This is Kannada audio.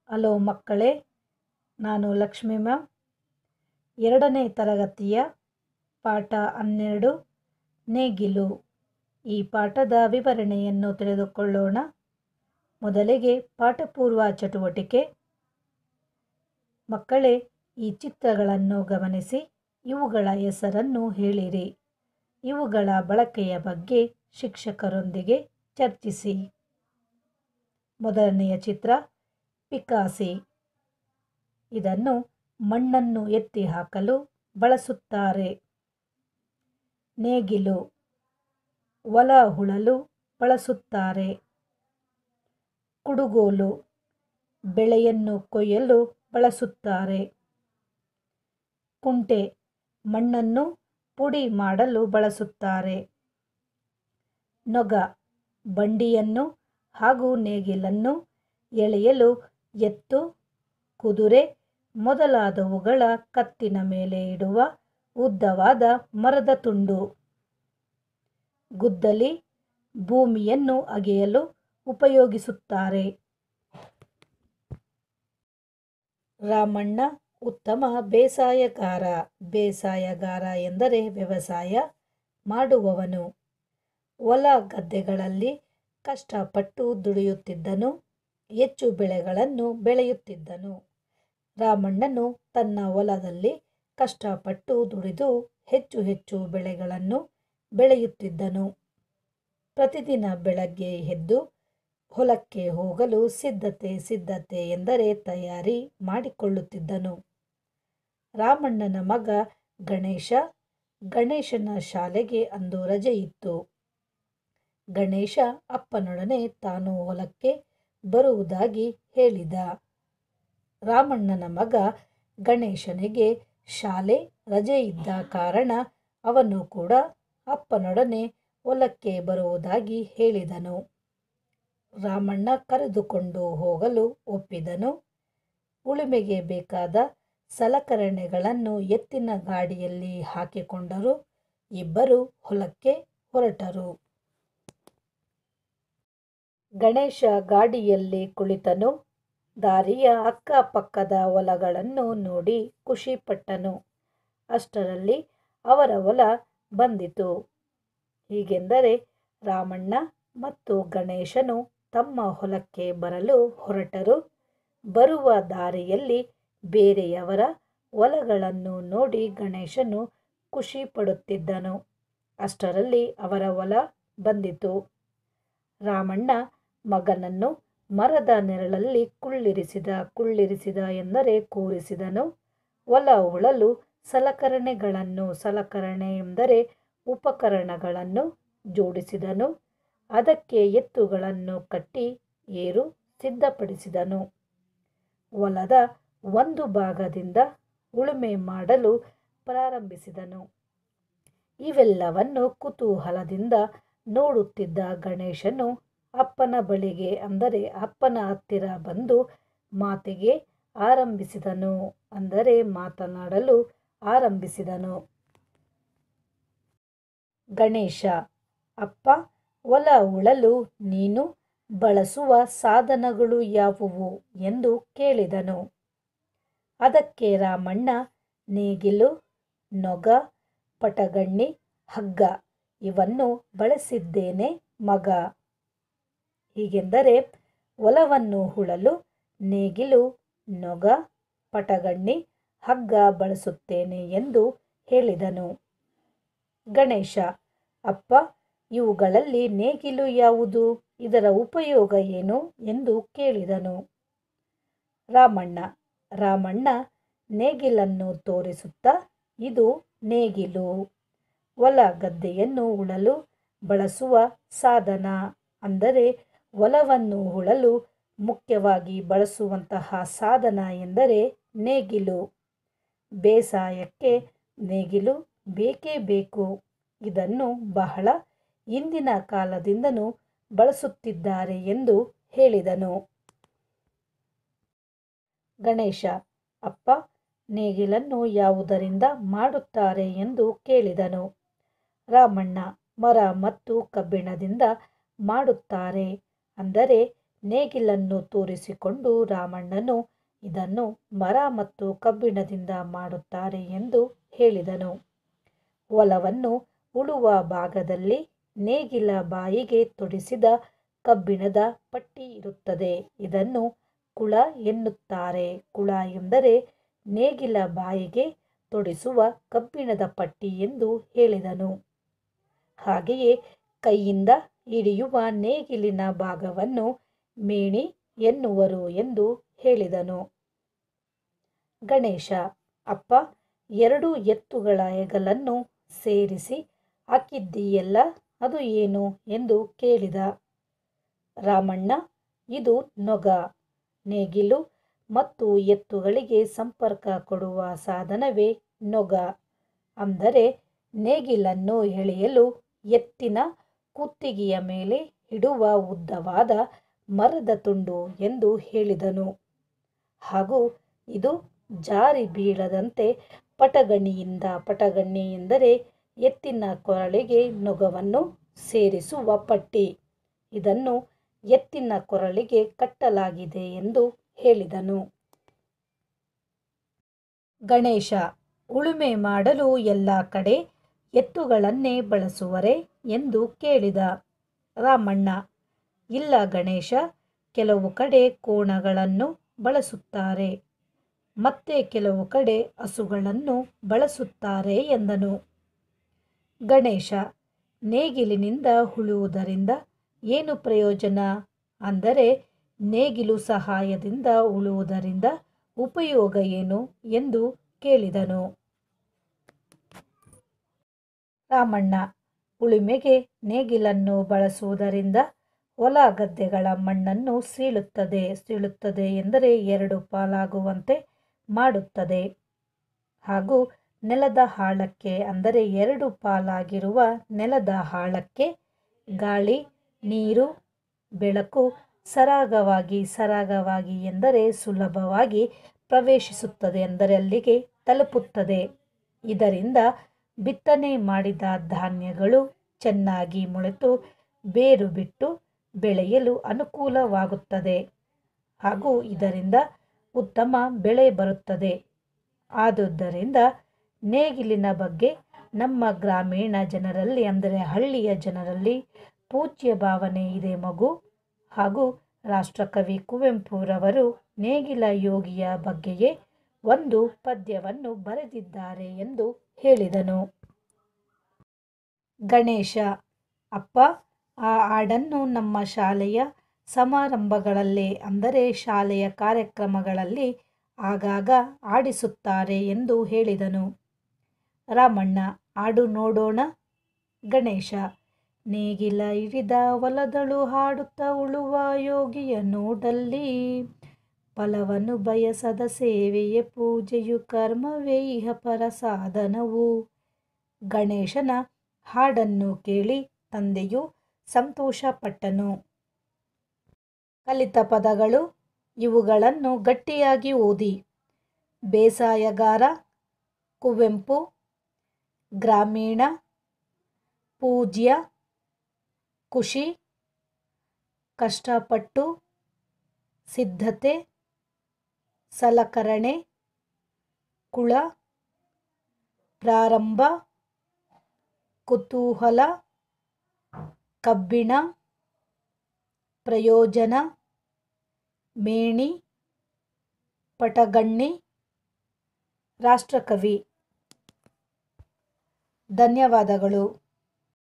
ಹಲೋ ಮಕ್ಕಳೇ ನಾನು ಲಕ್ಷ್ಮಿ ಮ್ಯಾಮ್ ಎರಡನೇ ತರಗತಿಯ ಪಾಠ ಹನ್ನೆರಡು ನೇಗಿಲು ಈ ಪಾಠದ ವಿವರಣೆಯನ್ನು ತಿಳಿದುಕೊಳ್ಳೋಣ ಮೊದಲಿಗೆ ಪಾಠಪೂರ್ವ ಚಟುವಟಿಕೆ ಮಕ್ಕಳೇ ಈ ಚಿತ್ರಗಳನ್ನು ಗಮನಿಸಿ ಇವುಗಳ ಹೆಸರನ್ನು ಹೇಳಿರಿ ಇವುಗಳ ಬಳಕೆಯ ಬಗ್ಗೆ ಶಿಕ್ಷಕರೊಂದಿಗೆ ಚರ್ಚಿಸಿ ಮೊದಲನೆಯ ಚಿತ್ರ ಪಿಕಾಸಿ ಇದನ್ನು ಮಣ್ಣನ್ನು ಎತ್ತಿ ಹಾಕಲು ಬಳಸುತ್ತಾರೆ ನೇಗಿಲು ಹೊಲ ಉಳಲು ಬಳಸುತ್ತಾರೆ ಕುಡುಗೋಲು ಬೆಳೆಯನ್ನು ಕೊಯ್ಯಲು ಬಳಸುತ್ತಾರೆ ಕುಂಟೆ ಮಣ್ಣನ್ನು ಪುಡಿ ಮಾಡಲು ಬಳಸುತ್ತಾರೆ ನೊಗ ಬಂಡಿಯನ್ನು ಹಾಗೂ ನೇಗಿಲನ್ನು ಎಳೆಯಲು ಎತ್ತು ಕುದುರೆ ಮೊದಲಾದವುಗಳ ಕತ್ತಿನ ಮೇಲೆ ಇಡುವ ಉದ್ದವಾದ ಮರದ ತುಂಡು ಗುದ್ದಲಿ ಭೂಮಿಯನ್ನು ಅಗೆಯಲು ಉಪಯೋಗಿಸುತ್ತಾರೆ ರಾಮಣ್ಣ ಉತ್ತಮ ಬೇಸಾಯಗಾರ ಬೇಸಾಯಗಾರ ಎಂದರೆ ವ್ಯವಸಾಯ ಮಾಡುವವನು ಹೊಲ ಗದ್ದೆಗಳಲ್ಲಿ ಕಷ್ಟಪಟ್ಟು ದುಡಿಯುತ್ತಿದ್ದನು ಹೆಚ್ಚು ಬೆಳೆಗಳನ್ನು ಬೆಳೆಯುತ್ತಿದ್ದನು ರಾಮಣ್ಣನು ತನ್ನ ಹೊಲದಲ್ಲಿ ಕಷ್ಟಪಟ್ಟು ದುಡಿದು ಹೆಚ್ಚು ಹೆಚ್ಚು ಬೆಳೆಗಳನ್ನು ಬೆಳೆಯುತ್ತಿದ್ದನು ಪ್ರತಿದಿನ ಬೆಳಗ್ಗೆ ಎದ್ದು ಹೊಲಕ್ಕೆ ಹೋಗಲು ಸಿದ್ಧತೆ ಸಿದ್ಧತೆ ಎಂದರೆ ತಯಾರಿ ಮಾಡಿಕೊಳ್ಳುತ್ತಿದ್ದನು ರಾಮಣ್ಣನ ಮಗ ಗಣೇಶ ಗಣೇಶನ ಶಾಲೆಗೆ ಅಂದು ರಜೆ ಇತ್ತು ಗಣೇಶ ಅಪ್ಪನೊಡನೆ ತಾನು ಹೊಲಕ್ಕೆ ಬರುವುದಾಗಿ ಹೇಳಿದ ರಾಮಣ್ಣನ ಮಗ ಗಣೇಶನಿಗೆ ಶಾಲೆ ರಜೆ ಇದ್ದ ಕಾರಣ ಅವನು ಕೂಡ ಅಪ್ಪನೊಡನೆ ಹೊಲಕ್ಕೆ ಬರುವುದಾಗಿ ಹೇಳಿದನು ರಾಮಣ್ಣ ಕರೆದುಕೊಂಡು ಹೋಗಲು ಒಪ್ಪಿದನು ಉಳುಮೆಗೆ ಬೇಕಾದ ಸಲಕರಣೆಗಳನ್ನು ಎತ್ತಿನ ಗಾಡಿಯಲ್ಲಿ ಹಾಕಿಕೊಂಡರು ಇಬ್ಬರು ಹೊಲಕ್ಕೆ ಹೊರಟರು ಗಣೇಶ ಗಾಡಿಯಲ್ಲಿ ಕುಳಿತನು ದಾರಿಯ ಅಕ್ಕಪಕ್ಕದ ಹೊಲಗಳನ್ನು ನೋಡಿ ಖುಷಿಪಟ್ಟನು ಅಷ್ಟರಲ್ಲಿ ಅವರ ಹೊಲ ಬಂದಿತು ಹೀಗೆಂದರೆ ರಾಮಣ್ಣ ಮತ್ತು ಗಣೇಶನು ತಮ್ಮ ಹೊಲಕ್ಕೆ ಬರಲು ಹೊರಟರು ಬರುವ ದಾರಿಯಲ್ಲಿ ಬೇರೆಯವರ ಹೊಲಗಳನ್ನು ನೋಡಿ ಗಣೇಶನು ಖುಷಿ ಪಡುತ್ತಿದ್ದನು ಅಷ್ಟರಲ್ಲಿ ಅವರ ಹೊಲ ಬಂದಿತು ರಾಮಣ್ಣ ಮಗನನ್ನು ಮರದ ನೆರಳಲ್ಲಿ ಕುಳ್ಳಿರಿಸಿದ ಕುಳ್ಳಿರಿಸಿದ ಎಂದರೆ ಕೂರಿಸಿದನು ಹೊಲ ಉಳಲು ಸಲಕರಣೆಗಳನ್ನು ಸಲಕರಣೆ ಎಂದರೆ ಉಪಕರಣಗಳನ್ನು ಜೋಡಿಸಿದನು ಅದಕ್ಕೆ ಎತ್ತುಗಳನ್ನು ಕಟ್ಟಿ ಏರು ಸಿದ್ಧಪಡಿಸಿದನು ಹೊಲದ ಒಂದು ಭಾಗದಿಂದ ಉಳುಮೆ ಮಾಡಲು ಪ್ರಾರಂಭಿಸಿದನು ಇವೆಲ್ಲವನ್ನು ಕುತೂಹಲದಿಂದ ನೋಡುತ್ತಿದ್ದ ಗಣೇಶನು ಅಪ್ಪನ ಬಳಿಗೆ ಅಂದರೆ ಅಪ್ಪನ ಹತ್ತಿರ ಬಂದು ಮಾತಿಗೆ ಆರಂಭಿಸಿದನು ಅಂದರೆ ಮಾತನಾಡಲು ಆರಂಭಿಸಿದನು ಗಣೇಶ ಅಪ್ಪ ಹೊಲ ಉಳಲು ನೀನು ಬಳಸುವ ಸಾಧನಗಳು ಯಾವುವು ಎಂದು ಕೇಳಿದನು ಅದಕ್ಕೆ ರಾಮಣ್ಣ ನೇಗಿಲು ನೊಗ ಪಟಗಣ್ಣಿ ಹಗ್ಗ ಇವನ್ನು ಬಳಸಿದ್ದೇನೆ ಮಗ ಹೀಗೆಂದರೆ ಹೊಲವನ್ನು ಹುಳಲು ನೇಗಿಲು ನೊಗ ಪಟಗಣ್ಣಿ ಹಗ್ಗ ಬಳಸುತ್ತೇನೆ ಎಂದು ಹೇಳಿದನು ಗಣೇಶ ಅಪ್ಪ ಇವುಗಳಲ್ಲಿ ನೇಗಿಲು ಯಾವುದು ಇದರ ಉಪಯೋಗ ಏನು ಎಂದು ಕೇಳಿದನು ರಾಮಣ್ಣ ರಾಮಣ್ಣ ನೇಗಿಲನ್ನು ತೋರಿಸುತ್ತಾ ಇದು ನೇಗಿಲು ಹೊಲ ಗದ್ದೆಯನ್ನು ಉಳಲು ಬಳಸುವ ಸಾಧನ ಅಂದರೆ ಹೊಲವನ್ನು ಉಳಲು ಮುಖ್ಯವಾಗಿ ಬಳಸುವಂತಹ ಸಾಧನ ಎಂದರೆ ನೇಗಿಲು ಬೇಸಾಯಕ್ಕೆ ನೇಗಿಲು ಬೇಕೇ ಬೇಕು ಇದನ್ನು ಬಹಳ ಹಿಂದಿನ ಕಾಲದಿಂದನೂ ಬಳಸುತ್ತಿದ್ದಾರೆ ಎಂದು ಹೇಳಿದನು ಗಣೇಶ ಅಪ್ಪ ನೇಗಿಲನ್ನು ಯಾವುದರಿಂದ ಮಾಡುತ್ತಾರೆ ಎಂದು ಕೇಳಿದನು ರಾಮಣ್ಣ ಮರ ಮತ್ತು ಕಬ್ಬಿಣದಿಂದ ಮಾಡುತ್ತಾರೆ ಅಂದರೆ ನೇಗಿಲನ್ನು ತೋರಿಸಿಕೊಂಡು ರಾಮಣ್ಣನು ಇದನ್ನು ಮರ ಮತ್ತು ಕಬ್ಬಿಣದಿಂದ ಮಾಡುತ್ತಾರೆ ಎಂದು ಹೇಳಿದನು ಹೊಲವನ್ನು ಉಳುವ ಭಾಗದಲ್ಲಿ ನೇಗಿಲ ಬಾಯಿಗೆ ತೊಡಿಸಿದ ಕಬ್ಬಿಣದ ಪಟ್ಟಿ ಇರುತ್ತದೆ ಇದನ್ನು ಕುಳ ಎನ್ನುತ್ತಾರೆ ಕುಳ ಎಂದರೆ ನೇಗಿಲ ಬಾಯಿಗೆ ತೊಡಿಸುವ ಕಬ್ಬಿಣದ ಪಟ್ಟಿ ಎಂದು ಹೇಳಿದನು ಹಾಗೆಯೇ ಕೈಯಿಂದ ಹಿಡಿಯುವ ನೇಗಿಲಿನ ಭಾಗವನ್ನು ಮೇಣಿ ಎನ್ನುವರು ಎಂದು ಹೇಳಿದನು ಗಣೇಶ ಅಪ್ಪ ಎರಡು ಎತ್ತುಗಳ ಹೆಗಲನ್ನು ಸೇರಿಸಿ ಹಾಕಿದ್ದೀಯಲ್ಲ ಅದು ಏನು ಎಂದು ಕೇಳಿದ ರಾಮಣ್ಣ ಇದು ನೊಗ ನೇಗಿಲು ಮತ್ತು ಎತ್ತುಗಳಿಗೆ ಸಂಪರ್ಕ ಕೊಡುವ ಸಾಧನವೇ ನೊಗ ಅಂದರೆ ನೇಗಿಲನ್ನು ಎಳೆಯಲು ಎತ್ತಿನ ಕುತ್ತಿಗೆಯ ಮೇಲೆ ಇಡುವ ಉದ್ದವಾದ ಮರದ ತುಂಡು ಎಂದು ಹೇಳಿದನು ಹಾಗೂ ಇದು ಜಾರಿ ಬೀಳದಂತೆ ಪಟಗಣಿಯಿಂದ ಪಟಗಣ್ಣಿ ಎಂದರೆ ಎತ್ತಿನ ಕೊರಳಿಗೆ ನೊಗವನ್ನು ಸೇರಿಸುವ ಪಟ್ಟಿ ಇದನ್ನು ಎತ್ತಿನ ಕೊರಳಿಗೆ ಕಟ್ಟಲಾಗಿದೆ ಎಂದು ಹೇಳಿದನು ಗಣೇಶ ಉಳುಮೆ ಮಾಡಲು ಎಲ್ಲ ಕಡೆ ಎತ್ತುಗಳನ್ನೇ ಬಳಸುವರೆ ಎಂದು ಕೇಳಿದ ರಾಮಣ್ಣ ಇಲ್ಲ ಗಣೇಶ ಕೆಲವು ಕಡೆ ಕೋಣಗಳನ್ನು ಬಳಸುತ್ತಾರೆ ಮತ್ತೆ ಕೆಲವು ಕಡೆ ಹಸುಗಳನ್ನು ಬಳಸುತ್ತಾರೆ ಎಂದನು ಗಣೇಶ ನೇಗಿಲಿನಿಂದ ಉಳುವುದರಿಂದ ಏನು ಪ್ರಯೋಜನ ಅಂದರೆ ನೇಗಿಲು ಸಹಾಯದಿಂದ ಉಳುವುದರಿಂದ ಉಪಯೋಗ ಏನು ಎಂದು ಕೇಳಿದನು ರಾಮಣ್ಣ ಉಳುಮೆಗೆ ನೇಗಿಲನ್ನು ಬಳಸುವುದರಿಂದ ಹೊಲ ಗದ್ದೆಗಳ ಮಣ್ಣನ್ನು ಸೀಳುತ್ತದೆ ಸೀಳುತ್ತದೆ ಎಂದರೆ ಎರಡು ಪಾಲಾಗುವಂತೆ ಮಾಡುತ್ತದೆ ಹಾಗೂ ನೆಲದ ಆಳಕ್ಕೆ ಅಂದರೆ ಎರಡು ಪಾಲಾಗಿರುವ ನೆಲದ ಆಳಕ್ಕೆ ಗಾಳಿ ನೀರು ಬೆಳಕು ಸರಾಗವಾಗಿ ಸರಾಗವಾಗಿ ಎಂದರೆ ಸುಲಭವಾಗಿ ಪ್ರವೇಶಿಸುತ್ತದೆ ಅಂದರೆ ಅಲ್ಲಿಗೆ ತಲುಪುತ್ತದೆ ಇದರಿಂದ ಬಿತ್ತನೆ ಮಾಡಿದ ಧಾನ್ಯಗಳು ಚೆನ್ನಾಗಿ ಮೊಳೆತು ಬೇರು ಬಿಟ್ಟು ಬೆಳೆಯಲು ಅನುಕೂಲವಾಗುತ್ತದೆ ಹಾಗೂ ಇದರಿಂದ ಉತ್ತಮ ಬೆಳೆ ಬರುತ್ತದೆ ಆದುದರಿಂದ ನೇಗಿಲಿನ ಬಗ್ಗೆ ನಮ್ಮ ಗ್ರಾಮೀಣ ಜನರಲ್ಲಿ ಅಂದರೆ ಹಳ್ಳಿಯ ಜನರಲ್ಲಿ ಪೂಜ್ಯ ಭಾವನೆ ಇದೆ ಮಗು ಹಾಗೂ ರಾಷ್ಟ್ರಕವಿ ಕುವೆಂಪುರವರು ನೇಗಿಲ ಯೋಗಿಯ ಬಗ್ಗೆಯೇ ಒಂದು ಪದ್ಯವನ್ನು ಬರೆದಿದ್ದಾರೆ ಎಂದು ಹೇಳಿದನು ಗಣೇಶ ಅಪ್ಪ ಆ ಹಾಡನ್ನು ನಮ್ಮ ಶಾಲೆಯ ಸಮಾರಂಭಗಳಲ್ಲಿ ಅಂದರೆ ಶಾಲೆಯ ಕಾರ್ಯಕ್ರಮಗಳಲ್ಲಿ ಆಗಾಗ ಆಡಿಸುತ್ತಾರೆ ಎಂದು ಹೇಳಿದನು ರಾಮಣ್ಣ ಹಾಡು ನೋಡೋಣ ಗಣೇಶ ನೇಗಿಲ ಹಿಡಿದ ಹೊಲದಳು ಹಾಡುತ್ತಾ ಉಳುವ ಯೋಗಿಯ ನೋಡಲ್ಲಿ ಫಲವನ್ನು ಬಯಸದ ಸೇವೆಯೇ ಪೂಜೆಯು ಕರ್ಮವೇ ಇಹ ಪರ ಸಾಧನವು ಗಣೇಶನ ಹಾಡನ್ನು ಕೇಳಿ ತಂದೆಯು ಸಂತೋಷಪಟ್ಟನು ಕಲಿತ ಪದಗಳು ಇವುಗಳನ್ನು ಗಟ್ಟಿಯಾಗಿ ಓದಿ ಬೇಸಾಯಗಾರ ಕುವೆಂಪು ಗ್ರಾಮೀಣ ಪೂಜ್ಯ ಖುಷಿ ಕಷ್ಟಪಟ್ಟು ಸಿದ್ಧತೆ ಸಲಕರಣೆ ಕುಳ ಪ್ರಾರಂಭ ಕುತೂಹಲ ಕಬ್ಬಿಣ ಪ್ರಯೋಜನ ಮೇಣಿ ಪಟಗಣ್ಣಿ ರಾಷ್ಟ್ರಕವಿ ಧನ್ಯವಾದಗಳು